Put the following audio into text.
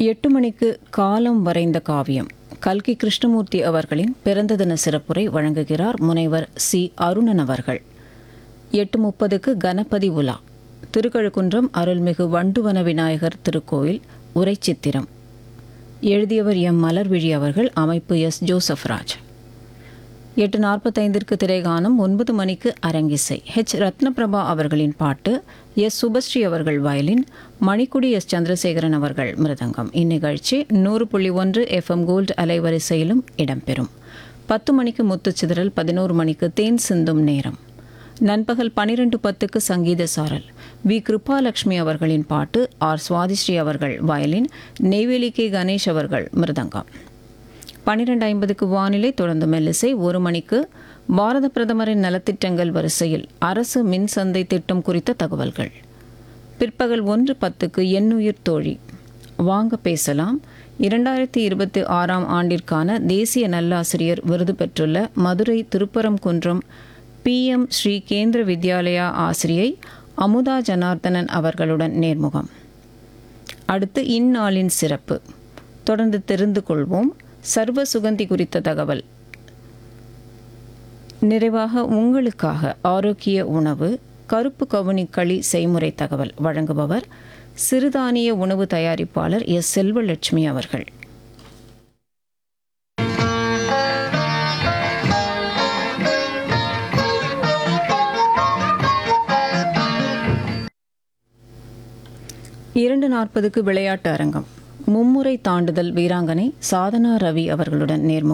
எட்டு மணிக்கு காலம் வரைந்த காவியம் கல்கி கிருஷ்ணமூர்த்தி அவர்களின் பிறந்த தின சிறப்புரை வழங்குகிறார் முனைவர் சி அருணன் அவர்கள் எட்டு முப்பதுக்கு கணபதி உலா திருக்கழுக்குன்றம் அருள்மிகு வண்டுவன விநாயகர் திருக்கோயில் உரைச்சித்திரம் எழுதியவர் எம் மலர்விழி அவர்கள் அமைப்பு எஸ் ஜோசப் ராஜ் எட்டு நாற்பத்தைந்திற்கு திரைகானம் ஒன்பது மணிக்கு அரங்கிசை ஹெச் ரத்னபிரபா அவர்களின் பாட்டு எஸ் சுபஸ்ரீ அவர்கள் வயலின் மணிக்குடி எஸ் சந்திரசேகரன் அவர்கள் மிருதங்கம் இந்நிகழ்ச்சி நூறு புள்ளி ஒன்று எஃப்எம் கோல்டு அலைவரிசையிலும் இடம்பெறும் பத்து மணிக்கு முத்துச்சிதறல் பதினோரு மணிக்கு தேன் சிந்தும் நேரம் நண்பகல் பனிரெண்டு பத்துக்கு சங்கீத சாரல் வி கிருபாலட்சுமி அவர்களின் பாட்டு ஆர் சுவாதிஸ்ரீ அவர்கள் வயலின் நெய்வேலி கே கணேஷ் அவர்கள் மிருதங்கம் பன்னிரெண்டு ஐம்பதுக்கு வானிலை தொடர்ந்து மெல்லிசை ஒரு மணிக்கு பாரத பிரதமரின் நலத்திட்டங்கள் வரிசையில் அரசு மின் சந்தை திட்டம் குறித்த தகவல்கள் பிற்பகல் ஒன்று பத்துக்கு எண்ணுயிர் தோழி வாங்க பேசலாம் இரண்டாயிரத்தி இருபத்தி ஆறாம் ஆண்டிற்கான தேசிய நல்லாசிரியர் விருது பெற்றுள்ள மதுரை திருப்பரங்குன்றம் பிஎம் ஸ்ரீ கேந்திர வித்யாலயா ஆசிரியை அமுதா ஜனார்தனன் அவர்களுடன் நேர்முகம் அடுத்து இந்நாளின் சிறப்பு தொடர்ந்து தெரிந்து கொள்வோம் சர்வ சுகந்தி குறித்த தகவல் நிறைவாக உங்களுக்காக ஆரோக்கிய உணவு கருப்பு கவுனி களி செய்முறை தகவல் வழங்குபவர் சிறுதானிய உணவு தயாரிப்பாளர் எஸ் செல்வலட்சுமி அவர்கள் இரண்டு நாற்பதுக்கு விளையாட்டு அரங்கம் மும்முறை தாண்டுதல் வீராங்கனை சாதனா ரவி அவர்களுடன் நேர்முகம்